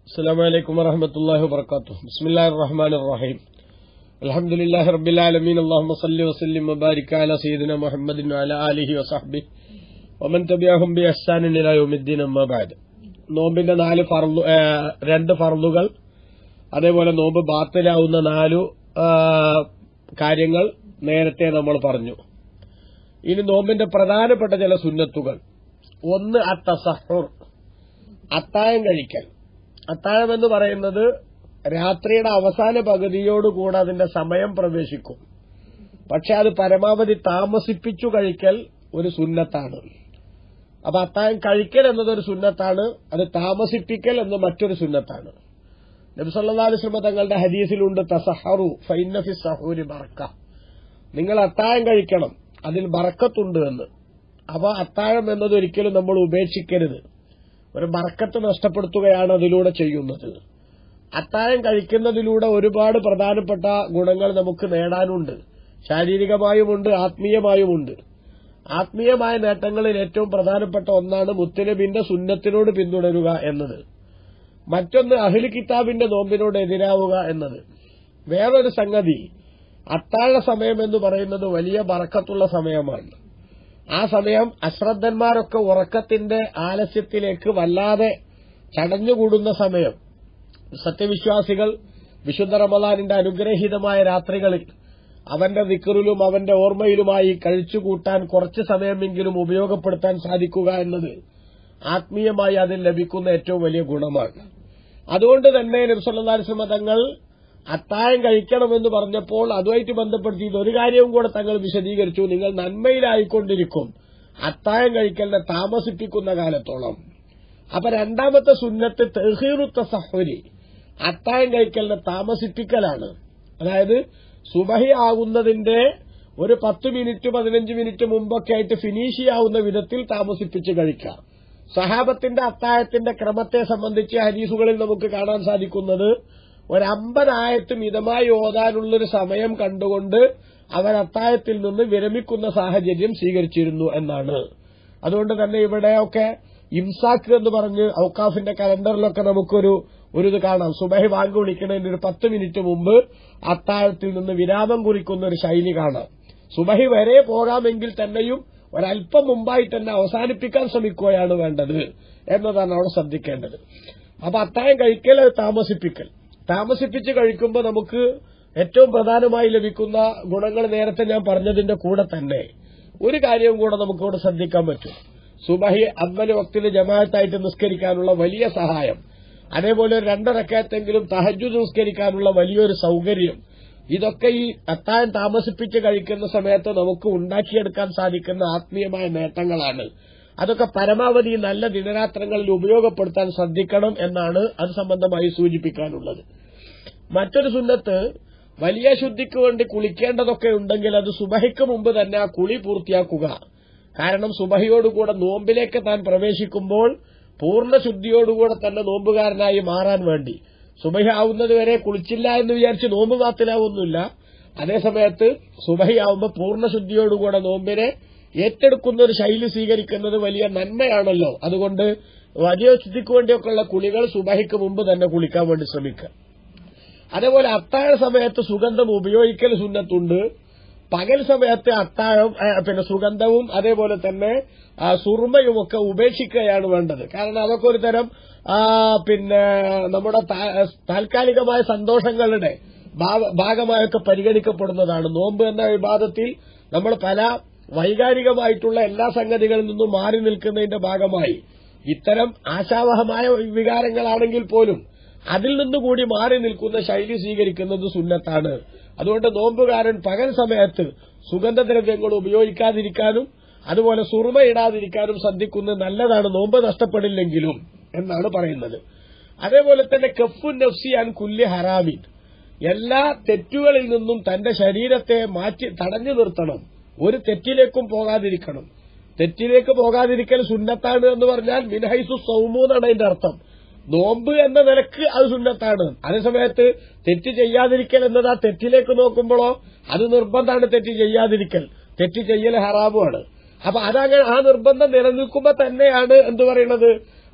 السلام عليكم ورحمة الله وبركاته بسم الله الرحمن الرحيم الحمد لله رب العالمين اللهم صل وسلم وبارك على سيدنا محمد وعلى آله وصحبه ومن تبعهم بإحسان إلى يوم الدين أما بعد നോമ്പിന്റെ നാല് ഫർദു ഏ, രണ്ട് ഫർദുകൾ അതേപോലെ നോമ്പ് ബാത്തിലാവുന്ന നാലു ആ, കാര്യങ്ങൾ നേരത്തെ നമ്മൾ പറഞ്ഞു ഇനി നോമ്പിന്റെ പ്രധാനപ്പെട്ട ചില സുന്നത്തുകൾ ഒന്ന് അത്തസഹുർ അത്താഴം കഴിക്കൽ അത്താഴം എന്ന് പറയുന്നത് രാത്രിയുടെ അവസാന പകുതിയോടുകൂടെ അതിന്റെ സമയം പ്രവേശിക്കും പക്ഷെ അത് പരമാവധി താമസിപ്പിച്ചു കഴിക്കൽ ഒരു സുന്നത്താണ് അപ്പൊ അത്താഴം കഴിക്കൽ എന്നത് ഒരു സുന്നത്താണ് അത് താമസിപ്പിക്കൽ എന്ന് മറ്റൊരു സുന്നത്താണ് നബിസല്ലാസ്ലമ തങ്ങളുടെ ഹദീസിലുണ്ട് തസഹറു ഫൈനഫി സഹൂരി ബറക്ക നിങ്ങൾ അത്താഴം കഴിക്കണം അതിൽ ബറക്കത്തുണ്ട് എന്ന് അപ്പൊ അത്താഴം എന്നത് ഒരിക്കലും നമ്മൾ ഉപേക്ഷിക്കരുത് ഒരു ബറക്കത്ത് നഷ്ടപ്പെടുത്തുകയാണ് അതിലൂടെ ചെയ്യുന്നത് അത്താഴം കഴിക്കുന്നതിലൂടെ ഒരുപാട് പ്രധാനപ്പെട്ട ഗുണങ്ങൾ നമുക്ക് നേടാനുണ്ട് ശാരീരികമായുമുണ്ട് ആത്മീയമായുമുണ്ട് ആത്മീയമായ നേട്ടങ്ങളിൽ ഏറ്റവും പ്രധാനപ്പെട്ട ഒന്നാണ് മുത്തലബിന്റെ സുന്നത്തിനോട് പിന്തുടരുക എന്നത് മറ്റൊന്ന് അഹ്ലി കിതാബിന്റെ നോമ്പിനോട് എതിരാവുക എന്നത് വേറൊരു സംഗതി അത്താഴ സമയം എന്ന് പറയുന്നത് വലിയ ബറക്കത്തുള്ള സമയമാണ് ആ സമയം അശ്രദ്ധന്മാരൊക്കെ ഉറക്കത്തിന്റെ ആലസ്യത്തിലേക്ക് വല്ലാതെ ചടഞ്ഞുകൂടുന്ന സമയം സത്യവിശ്വാസികൾ വിശുദ്ധ റമദാനിന്റെ അനുഗ്രഹീതമായ രാത്രികളിൽ അവന്റെ വിക്കറിലും അവന്റെ ഓർമ്മയിലുമായി കഴിച്ചുകൂട്ടാൻ കുറച്ച് സമയമെങ്കിലും ഉപയോഗപ്പെടുത്താൻ സാധിക്കുക എന്നത് ആത്മീയമായി അതിൽ ലഭിക്കുന്ന ഏറ്റവും വലിയ ഗുണമാണ് അതുകൊണ്ട് തന്നെ നബ്സല്ലാസ്ലമ തങ്ങൾ അത്താഴം കഴിക്കണമെന്ന് പറഞ്ഞപ്പോൾ അതുമായിട്ട് ബന്ധപ്പെടുത്തി ഒരു കാര്യവും കൂടെ തങ്ങൾ വിശദീകരിച്ചു നിങ്ങൾ നന്മയിലായിക്കൊണ്ടിരിക്കും അത്താഴം കഴിക്കലിനെ താമസിപ്പിക്കുന്ന കാലത്തോളം അപ്പൊ രണ്ടാമത്തെ സുന്നത്ത് തെഹീറുത്ത സഹോരി അത്താഴം കഴിക്കലിനെ താമസിപ്പിക്കലാണ് അതായത് സുബഹി ആകുന്നതിന്റെ ഒരു പത്ത് മിനിറ്റ് പതിനഞ്ച് മിനിറ്റ് മുമ്പൊക്കെ ആയിട്ട് ഫിനിഷ് ചെയ്യാവുന്ന വിധത്തിൽ താമസിപ്പിച്ച് കഴിക്കാം സഹാബത്തിന്റെ അത്താഴത്തിന്റെ ക്രമത്തെ സംബന്ധിച്ച് ഹരീസുകളിൽ നമുക്ക് കാണാൻ സാധിക്കുന്നത് ഒരു അമ്പതായത്ത് മിതമായി ഓതാനുള്ളൊരു സമയം കണ്ടുകൊണ്ട് അവർ അത്താഴത്തിൽ നിന്ന് വിരമിക്കുന്ന സാഹചര്യം സ്വീകരിച്ചിരുന്നു എന്നാണ് അതുകൊണ്ട് തന്നെ ഇവിടെയൊക്കെ ഇംസാക്ക് എന്ന് പറഞ്ഞ് ഔക്കാഫിന്റെ കലണ്ടറിലൊക്കെ നമുക്കൊരു ഒരു ഇത് കാണാം സുബഹി വാങ്ക് വിളിക്കുന്നതിന് ഒരു പത്ത് മിനിറ്റ് മുമ്പ് അത്താഴത്തിൽ നിന്ന് വിരാമം കുറിക്കുന്ന ഒരു ശൈലി കാണാം സുബഹി വരെ പോകാമെങ്കിൽ തന്നെയും ഒരല്പം മുമ്പായി തന്നെ അവസാനിപ്പിക്കാൻ ശ്രമിക്കുകയാണ് വേണ്ടത് എന്നതാണ് അവിടെ ശ്രദ്ധിക്കേണ്ടത് അപ്പൊ അത്താഴം കഴിക്കൽ അത് താമസിപ്പിക്കൽ താമസിപ്പിച്ച് കഴിക്കുമ്പോൾ നമുക്ക് ഏറ്റവും പ്രധാനമായി ലഭിക്കുന്ന ഗുണങ്ങൾ നേരത്തെ ഞാൻ പറഞ്ഞതിന്റെ കൂടെ തന്നെ ഒരു കാര്യവും കൂടെ നമുക്കിവിടെ ശ്രദ്ധിക്കാൻ പറ്റും സുബഹി അമ്മല് വക്തിൽ ജമാഅത്തായിട്ട് നിസ്കരിക്കാനുള്ള വലിയ സഹായം അതേപോലെ ഒരു രണ്ടരക്കത്തെങ്കിലും തഹജു നിസ്കരിക്കാനുള്ള വലിയൊരു സൗകര്യം ഇതൊക്കെ ഈ അത്താഴം താമസിപ്പിച്ച് കഴിക്കുന്ന സമയത്ത് നമുക്ക് ഉണ്ടാക്കിയെടുക്കാൻ സാധിക്കുന്ന ആത്മീയമായ നേട്ടങ്ങളാണ് അതൊക്കെ പരമാവധി നല്ല ദിനരാത്രങ്ങളിൽ ഉപയോഗപ്പെടുത്താൻ ശ്രദ്ധിക്കണം എന്നാണ് അത് സംബന്ധമായി സൂചിപ്പിക്കാനുള്ളത് മറ്റൊരു സുന്നത്ത് വലിയ ശുദ്ധിക്ക് വേണ്ടി കുളിക്കേണ്ടതൊക്കെ ഉണ്ടെങ്കിൽ അത് സുബഹിക്ക് മുമ്പ് തന്നെ ആ കുളി പൂർത്തിയാക്കുക കാരണം സുബഹിയോടുകൂടെ നോമ്പിലേക്ക് താൻ പ്രവേശിക്കുമ്പോൾ പൂർണ്ണ ശുദ്ധിയോടുകൂടെ തന്നെ നോമ്പുകാരനായി മാറാൻ വേണ്ടി സുബഹി ആവുന്നത് വരെ കുളിച്ചില്ല എന്ന് വിചാരിച്ച് നോമ്പ് കാത്തിലാവുന്നില്ല അതേസമയത്ത് സുബഹി ആവുമ്പോൾ പൂർണ്ണ ശുദ്ധിയോടുകൂടെ നോമ്പിനെ ഏറ്റെടുക്കുന്ന ഒരു ശൈലി സ്വീകരിക്കുന്നത് വലിയ നന്മയാണല്ലോ അതുകൊണ്ട് വലിയ ശുദ്ധിക്ക് വേണ്ടിയൊക്കെയുള്ള കുളികൾ സുബഹിക്ക് മുമ്പ് തന്നെ കുളിക്കാൻ വേണ്ടി ശ്രമിക്കുക അതേപോലെ അത്താഴ സമയത്ത് സുഗന്ധം ഉപയോഗിക്കൽ സുന്നത്തുണ്ട് പകൽ സമയത്ത് അത്താഴം ഏ, പിന്നെ സുഗന്ധവും അതേപോലെ തന്നെ ആ, സുറുമയുമൊക്കെ ഉപേക്ഷിക്കുകയാണ് വേണ്ടത് കാരണം അതൊക്കെ ഒരു തരം ആ, പിന്നെ നമ്മുടെ താ- താൽക്കാലികമായ സന്തോഷങ്ങളുടെ ഭാഗ- ഭാഗമായൊക്കെ പരിഗണിക്കപ്പെടുന്നതാണ് നോമ്പ് എന്ന വിവാദത്തിൽ നമ്മൾ പല വൈകാരികമായിട്ടുള്ള എല്ലാ സംഗതികളിൽ നിന്നും മാറി നിൽക്കുന്നതിന്റെ ഭാഗമായി ഇത്തരം ആശാവഹമായ വികാരങ്ങളാണെങ്കിൽ പോലും അതിൽ നിന്നുകൂടി മാറി നിൽക്കുന്ന ശൈലി സ്വീകരിക്കുന്നത് സുന്നത്താണ് അതുകൊണ്ട് നോമ്പുകാരൻ പകൽ സമയത്ത് സുഗന്ധദ്രവ്യങ്ങൾ ഉപയോഗിക്കാതിരിക്കാനും അതുപോലെ സുറുമയിടാതിരിക്കാനും ശ്രദ്ധിക്കുന്നത് നല്ലതാണ് നോമ്പ് നഷ്ടപ്പെടില്ലെങ്കിലും എന്നാണ് പറയുന്നത് അതേപോലെ തന്നെ കഫുൻ നഫ്സിയാൻ കുല്യ ഹറാമിൻ എല്ലാ തെറ്റുകളിൽ നിന്നും തന്റെ ശരീരത്തെ മാറ്റി തടഞ്ഞു നിർത്തണം ഒരു തെറ്റിലേക്കും പോകാതിരിക്കണം തെറ്റിലേക്ക് പോകാതിരിക്കൽ സുന്നത്താണ് എന്ന് പറഞ്ഞാൽ മിൻഹൈസു സൗമു എന്നാണ് അതിന്റെ അർത്ഥം നോമ്പ് എന്ന നിലക്ക് അത് സുന്നത്താണ് അതേസമയത്ത് തെറ്റ് ചെയ്യാതിരിക്കൽ എന്നത് ആ തെറ്റിലേക്ക് നോക്കുമ്പോഴോ അത് നിർബന്ധമാണ് തെറ്റ് ചെയ്യാതിരിക്കൽ തെറ്റ് ചെയ്യൽ ഹറാമുമാണ് അപ്പൊ അതങ്ങനെ ആ നിർബന്ധം നിലനിൽക്കുമ്പോ തന്നെയാണ് എന്ത് പറയുന്നത്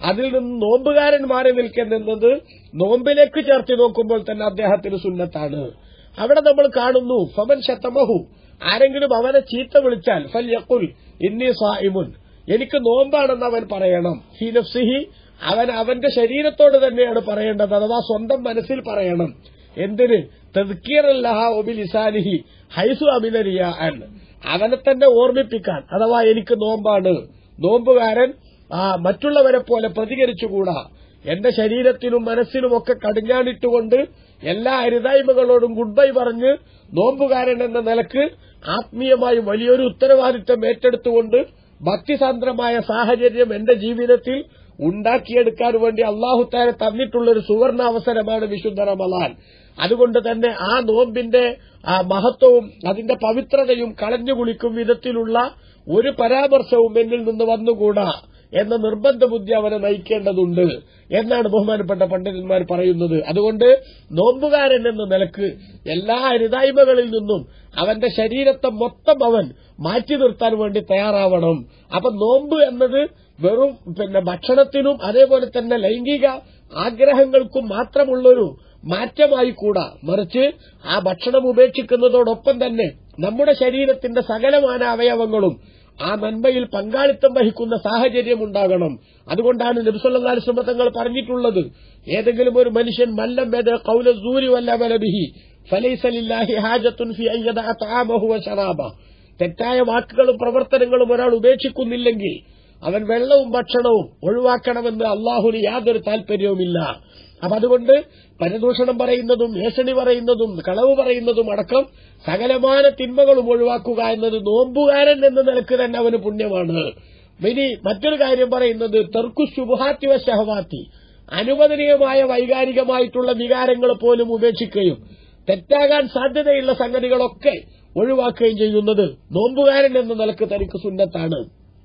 അതിൽ നിന്ന് നോമ്പുകാരൻ മാറി നിൽക്കുന്നത് നോമ്പിലേക്ക് ചേർത്ത് നോക്കുമ്പോൾ തന്നെ അദ്ദേഹത്തിന് സുന്നത്താണ് അവിടെ നമ്മൾ കാണുന്നു ഫമൻ ശതമഹു ആരെങ്കിലും അവനെ ചീത്ത വിളിച്ചാൽ ഫൽ യക്കുൽ ഇന്നി സായിമുൻ എനിക്ക് നോമ്പാണെന്ന് അവൻ പറയണം ഹി നഫ്സിഹി അവൻ അവന്റെ ശരീരത്തോട് തന്നെയാണ് പറയേണ്ടത് അഥവാ സ്വന്തം മനസ്സിൽ പറയണം എന്തിന് തെതുക്കീറല്ലഹ ഒബിലിസാനിഹി ഹൈസു അമിനരിയ അൻ അവനെ തന്നെ ഓർമ്മിപ്പിക്കാൻ അഥവാ എനിക്ക് നോമ്പാണ് നോമ്പുകാരൻ ആ മറ്റുള്ളവരെ പോലെ പ്രതികരിച്ചുകൂടാ എന്റെ ശരീരത്തിലും മനസ്സിലുമൊക്കെ കടിഞ്ഞാണിട്ടുകൊണ്ട് എല്ലാ അരുതായ്മകളോടും ഗുഡ് ബൈ പറഞ്ഞ് നോമ്പുകാരൻ എന്ന നിലക്ക് ആത്മീയമായും വലിയൊരു ഉത്തരവാദിത്തം ഏറ്റെടുത്തുകൊണ്ട് ഭക്തിസാന്ദ്രമായ സാഹചര്യം എന്റെ ജീവിതത്തിൽ ഉണ്ടാക്കിയെടുക്കാൻ വേണ്ടി അള്ളാഹുത്താരെ തന്നിട്ടുള്ളൊരു സുവർണ അവസരമാണ് വിശുദ്ധ റമലാൻ അതുകൊണ്ട് തന്നെ ആ നോമ്പിന്റെ ആ മഹത്വവും അതിന്റെ പവിത്രതയും കളഞ്ഞു കുളിക്കും വിധത്തിലുള്ള ഒരു പരാമർശവും എന്നിൽ നിന്ന് വന്നുകൂടാ എന്ന നിർബന്ധ ബുദ്ധി അവനെ നയിക്കേണ്ടതുണ്ട് എന്നാണ് ബഹുമാനപ്പെട്ട പണ്ഡിതന്മാർ പറയുന്നത് അതുകൊണ്ട് നോമ്പുകാരൻ എന്ന നിലക്ക് എല്ലാ അരുതായ്മകളിൽ നിന്നും അവന്റെ ശരീരത്തെ മൊത്തം അവൻ മാറ്റി നിർത്താൻ വേണ്ടി തയ്യാറാവണം അപ്പൊ നോമ്പ് എന്നത് വെറും പിന്നെ ഭക്ഷണത്തിനും അതേപോലെ തന്നെ ലൈംഗിക ആഗ്രഹങ്ങൾക്കും മാത്രമുള്ളൊരു മാറ്റമായി കൂടാ മറിച്ച് ആ ഭക്ഷണം ഉപേക്ഷിക്കുന്നതോടൊപ്പം തന്നെ നമ്മുടെ ശരീരത്തിന്റെ സകലമാന അവയവങ്ങളും ആ നന്മയിൽ പങ്കാളിത്തം വഹിക്കുന്ന സാഹചര്യം ഉണ്ടാകണം അതുകൊണ്ടാണ് നബിസല്ലാ തങ്ങൾ പറഞ്ഞിട്ടുള്ളത് ഏതെങ്കിലും ഒരു മനുഷ്യൻ മല്ലം വേദ കൗല സൂരി വല്ല വലബിഹി ഫലൈസലില്ലാഹി ഹാജത്തുൻ ഫി അയ്യദ അതാമഹു വശറാബ തെറ്റായ വാക്കുകളും പ്രവർത്തനങ്ങളും ഒരാൾ ഉപേക്ഷിക്കുന്നില്ലെങ്കിൽ അവൻ വെള്ളവും ഭക്ഷണവും ഒഴിവാക്കണമെന്ന് അള്ളാഹുന് യാതൊരു താൽപര്യവുമില്ല അപ്പൊ അതുകൊണ്ട് പരദൂഷണം പറയുന്നതും ഏഷണി പറയുന്നതും കളവ് പറയുന്നതും അടക്കം സകലമാന തിന്മകളും ഒഴിവാക്കുക എന്നത് നോമ്പുകാരൻ എന്ന നിലക്ക് തന്നെ അവന് പുണ്യമാണ് ഇനി മറ്റൊരു കാര്യം പറയുന്നത് തെർക്കു ശുഭാത്തി വശഹവാത്തി അനുവദനീയമായ വൈകാരികമായിട്ടുള്ള വികാരങ്ങൾ പോലും ഉപേക്ഷിക്കുകയും തെറ്റാകാൻ സാധ്യതയുള്ള സംഗതികളൊക്കെ ഒഴിവാക്കുകയും ചെയ്യുന്നത് നോമ്പുകാരൻ എന്ന നിലക്ക് തനിക്ക് സുന്നത്താണ്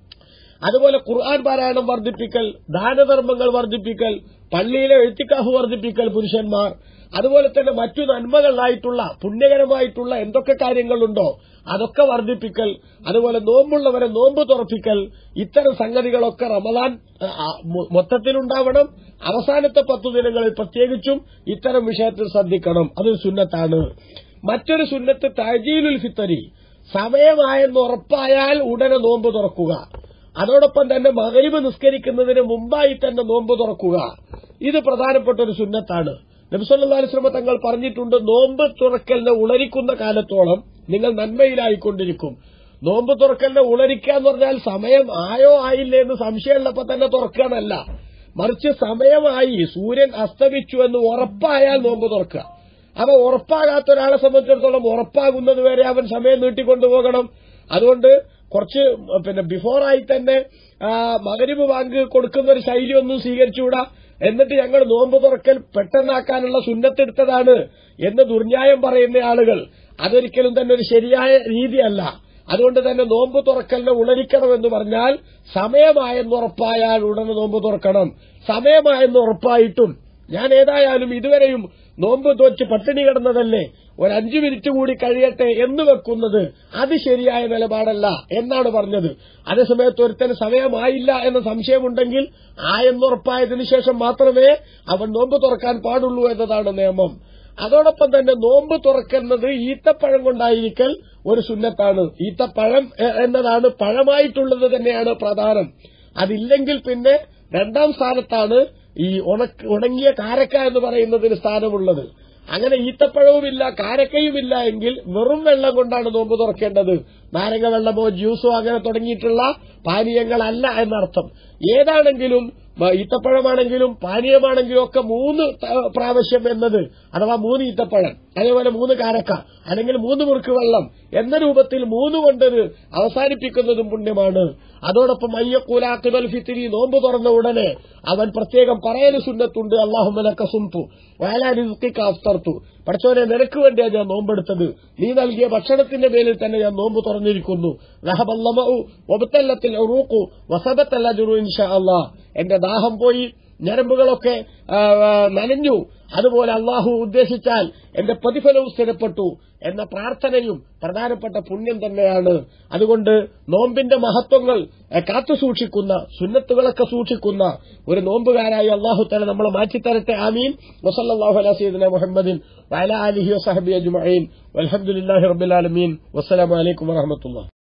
അതുപോലെ ഖുർആൻ പാരായണം വർദ്ധിപ്പിക്കൽ ദാനധർമ്മങ്ങൾ വർദ്ധിപ്പിക്കൽ പള്ളിയിലെ എഴുത്തിക്കാഹ് വർദ്ധിപ്പിക്കൽ പുരുഷന്മാർ അതുപോലെ തന്നെ മറ്റു നന്മകളായിട്ടുള്ള പുണ്യകരമായിട്ടുള്ള എന്തൊക്കെ കാര്യങ്ങളുണ്ടോ അതൊക്കെ വർദ്ധിപ്പിക്കൽ അതുപോലെ നോമ്പുള്ളവരെ നോമ്പ് തുറപ്പിക്കൽ ഇത്തരം സംഗതികളൊക്കെ റമദാൻ ആ, മൊ- മൊത്തത്തിലുണ്ടാവണം അവസാനത്തെ പത്തു ദിനങ്ങളിൽ പ്രത്യേകിച്ചും ഇത്തരം വിഷയത്തിൽ ശ്രദ്ധിക്കണം അതൊരു സുന്നത്താണ് മറ്റൊരു സുന്നത്ത് തജീലുൽ ഫിത്തരി സമയമായെന്ന് ഉറപ്പായാൽ ഉടനെ നോമ്പ് തുറക്കുക അതോടൊപ്പം തന്നെ മകരിവ് നിസ്കരിക്കുന്നതിന് മുമ്പായി തന്നെ നോമ്പ് തുറക്കുക ഇത് പ്രധാനപ്പെട്ട ഒരു സുന്നത്താണ് നബിസല്ലാ അലിസ്ലമ തങ്ങൾ പറഞ്ഞിട്ടുണ്ട് നോമ്പ് തുറക്കലിനെ ഉളരിക്കുന്ന കാലത്തോളം നിങ്ങൾ നന്മയിലായിക്കൊണ്ടിരിക്കും നോമ്പ് തുറക്കലിനെ ഉളരിക്കുക എന്ന് പറഞ്ഞാൽ സമയം ആയോ ആയില്ലേ എന്ന് സംശയമുള്ളപ്പോ തന്നെ തുറക്കുകയെന്നല്ല മറിച്ച് സമയമായി സൂര്യൻ അസ്തമിച്ചു എന്ന് ഉറപ്പായാൽ നോമ്പ് തുറക്കുക അപ്പൊ ഉറപ്പാകാത്ത ഒരാളെ സംബന്ധിച്ചിടത്തോളം ഉറപ്പാകുന്നത് വരെ അവൻ സമയം നീട്ടിക്കൊണ്ടുപോകണം അതുകൊണ്ട് കുറച്ച് പിന്നെ ബിഫോറായി തന്നെ ആ, മകരിവ് ബാങ്ക് കൊടുക്കുന്ന ഒരു ശൈലി ഒന്നും സ്വീകരിച്ചുകൂടാ എന്നിട്ട് ഞങ്ങൾ നോമ്പ് തുറക്കൽ പെട്ടെന്നാക്കാനുള്ള സുന്നത്തെടുത്തതാണ് എന്ന് ദുർന്യായം പറയുന്ന ആളുകൾ അതൊരിക്കലും തന്നെ ഒരു ശരിയായ രീതിയല്ല അതുകൊണ്ട് തന്നെ നോമ്പ് തുറക്കലിനെ ഉളരിക്കണമെന്ന് പറഞ്ഞാൽ സമയമായെന്ന് ഉറപ്പായാൽ ഉടനെ നോമ്പ് തുറക്കണം സമയമായെന്ന് ഉറപ്പായിട്ടും ഞാൻ ഏതായാലും ഇതുവരെയും നോമ്പ് തോറ്റ് പട്ടിണി കിടന്നതല്ലേ ഒരു അഞ്ചു മിനിറ്റ് കൂടി കഴിയട്ടെ എന്ന് വെക്കുന്നത് അത് ശരിയായ നിലപാടല്ല എന്നാണ് പറഞ്ഞത് അതേസമയത്ത് ഒരുത്തന് സമയമായില്ല എന്ന സംശയമുണ്ടെങ്കിൽ ആയെന്നുറപ്പായതിനു ശേഷം മാത്രമേ അവൻ നോമ്പ് തുറക്കാൻ പാടുള്ളൂ എന്നതാണ് നിയമം അതോടൊപ്പം തന്നെ നോമ്പ് തുറക്കുന്നത് ഈത്തപ്പഴം കൊണ്ടായിരിക്കൽ ഒരു സുന്നത്താണ് ഈത്തപ്പഴം എ- എന്നതാണ് പഴമായിട്ടുള്ളത് തന്നെയാണ് പ്രധാനം അതില്ലെങ്കിൽ പിന്നെ രണ്ടാം സ്ഥാനത്താണ് ഈ ഉണക്ക് ഉണങ്ങിയ കാരക്ക എന്ന് പറയുന്നതിന് സ്ഥാനമുള്ളത് അങ്ങനെ ഈത്തപ്പഴവുമില്ല കാരക്കയുമില്ല എങ്കിൽ വെറും വെള്ളം കൊണ്ടാണ് നോമ്പ് തുറക്കേണ്ടത് നാരങ്ങ വെള്ളമോ ജ്യൂസോ അങ്ങനെ തുടങ്ങിയിട്ടുള്ള പാനീയങ്ങളല്ല എന്നർത്ഥം ഏതാണെങ്കിലും മ- ഈത്തപ്പഴമാണെങ്കിലും പാനീയമാണെങ്കിലും ഒക്കെ മൂന്ന് ത- പ്രാവശ്യം എന്നത് അഥവാ മൂന്ന് ഈത്തപ്പഴം അതേപോലെ മൂന്ന് കാരക്ക അല്ലെങ്കിൽ മൂന്ന് മുറുക്ക് വെള്ളം എന്ന രൂപത്തിൽ മൂന്ന് കൊണ്ടത് അവസാനിപ്പിക്കുന്നതും പുണ്യമാണ് അതോടൊപ്പം അയ്യക്കൂലാക്കിബൽ ഫിത്തിരി നോമ്പ് തുറന്ന ഉടനെ അവൻ പ്രത്യേകം പറയല് സുന്നത്തുണ്ട് അള്ളാഹുമലക്ക സുംപു വയലാരിക്ക് അഫ്തർത്തു പഠിച്ചവനെ നിനക്ക് വേണ്ടിയാ ഞാൻ നോമ്പെടുത്തത് നീ നൽകിയ ഭക്ഷണത്തിന്റെ പേരിൽ തന്നെ ഞാൻ നോമ്പ് തുറന്നിരിക്കുന്നു റഹബല്ലമഉ വബത്തല്ലത്തിൽ ഉറൂഖു വസബത്തല്ല ജുറു ഇൻഷാ അള്ളാഹ് എന്റെ ദാഹം പോയി ഞരമ്പുകളൊക്കെ ആ, ആ, നനഞ്ഞു അതുപോലെ അള്ളാഹു ഉദ്ദേശിച്ചാൽ എന്റെ പ്രതിഫലവും സ്ഥിരപ്പെട്ടു എന്ന പ്രാർത്ഥനയും പ്രധാനപ്പെട്ട പുണ്യം തന്നെയാണ് അതുകൊണ്ട് നോമ്പിന്റെ മഹത്വങ്ങൾ എ, കാത്തു സൂക്ഷിക്കുന്ന സുന്നത്തുകളൊക്കെ സൂക്ഷിക്കുന്ന ഒരു നോമ്പുകാരായി അള്ളാഹു തല നമ്മളെ മാറ്റിത്തരട്ടെ ആമീൻ വസല്ലാഹു അല സീദന മുഹമ്മദിൻ വഅല അലിഹി വസഹബി അജ്മഈൻ വൽഹംദുലില്ലാഹി റബ്ബിൽ ആലമീൻ വസ്സലാമു അലൈക്കും വറഹ്മത്തുള്ളാഹി